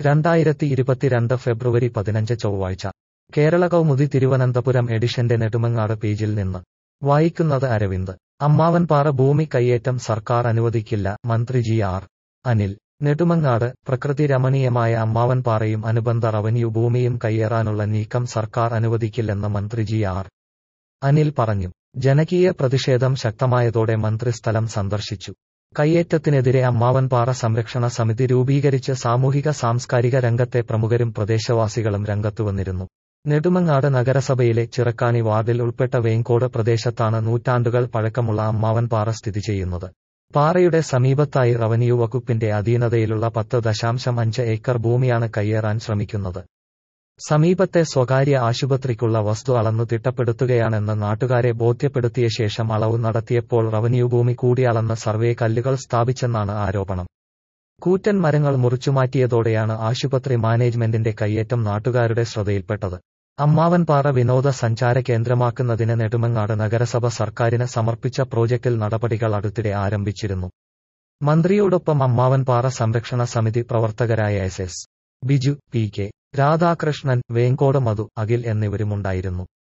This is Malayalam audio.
രണ്ടായിരത്തി ഇരുപത്തിരണ്ട് ഫെബ്രുവരി പതിനഞ്ച് ചൊവ്വാഴ്ച കേരള കൗമുദി തിരുവനന്തപുരം എഡിഷന്റെ നെടുമങ്ങാട് പേജിൽ നിന്ന് വായിക്കുന്നത് അരവിന്ദ് അമ്മാവൻപാറ ഭൂമി കയ്യേറ്റം സർക്കാർ അനുവദിക്കില്ല മന്ത്രി ജി ആർ അനിൽ നെടുമങ്ങാട് പ്രകൃതി രമണീയമായ അമ്മാവൻപാറയും അനുബന്ധ റവന്യൂ ഭൂമിയും കയ്യേറാനുള്ള നീക്കം സർക്കാർ അനുവദിക്കില്ലെന്ന് മന്ത്രി ജി ആർ അനിൽ പറഞ്ഞു ജനകീയ പ്രതിഷേധം ശക്തമായതോടെ മന്ത്രി സ്ഥലം സന്ദർശിച്ചു കയ്യേറ്റത്തിനെതിരെ അമ്മാവൻപാറ സംരക്ഷണ സമിതി രൂപീകരിച്ച് സാമൂഹിക സാംസ്കാരിക രംഗത്തെ പ്രമുഖരും പ്രദേശവാസികളും രംഗത്തുവന്നിരുന്നു നെടുമങ്ങാട് നഗരസഭയിലെ ചിറക്കാണി വാർഡിൽ ഉൾപ്പെട്ട വേങ്കോട് പ്രദേശത്താണ് നൂറ്റാണ്ടുകൾ പഴക്കമുള്ള അമ്മാവൻപാറ സ്ഥിതി ചെയ്യുന്നത് പാറയുടെ സമീപത്തായി റവന്യൂ വകുപ്പിന്റെ അധീനതയിലുള്ള പത്ത് ദശാംശം അഞ്ച് ഏക്കർ ഭൂമിയാണ് കയ്യേറാൻ ശ്രമിക്കുന്നത് സമീപത്തെ സ്വകാര്യ ആശുപത്രിക്കുള്ള വസ്തു അളന്നു തിട്ടപ്പെടുത്തുകയാണെന്ന് നാട്ടുകാരെ ബോധ്യപ്പെടുത്തിയ ശേഷം അളവ് നടത്തിയപ്പോൾ റവന്യൂ ഭൂമി കൂടി അളന്ന് സർവേ കല്ലുകൾ സ്ഥാപിച്ചെന്നാണ് ആരോപണം കൂറ്റൻ മരങ്ങൾ മുറിച്ചുമാറ്റിയതോടെയാണ് ആശുപത്രി മാനേജ്മെന്റിന്റെ കയ്യേറ്റം നാട്ടുകാരുടെ ശ്രദ്ധയിൽപ്പെട്ടത് അമ്മാവൻപാറ വിനോദ സഞ്ചാര കേന്ദ്രമാക്കുന്നതിന് നെടുമങ്ങാട് നഗരസഭ സർക്കാരിന് സമർപ്പിച്ച പ്രോജക്റ്റിൽ നടപടികൾ അടുത്തിടെ ആരംഭിച്ചിരുന്നു മന്ത്രിയോടൊപ്പം അമ്മാവൻപാറ സംരക്ഷണ സമിതി പ്രവർത്തകരായ S S Biju P K Radhakrishnan Venkode Madhu Akhil എന്നിവരുമുണ്ടായിരുന്നു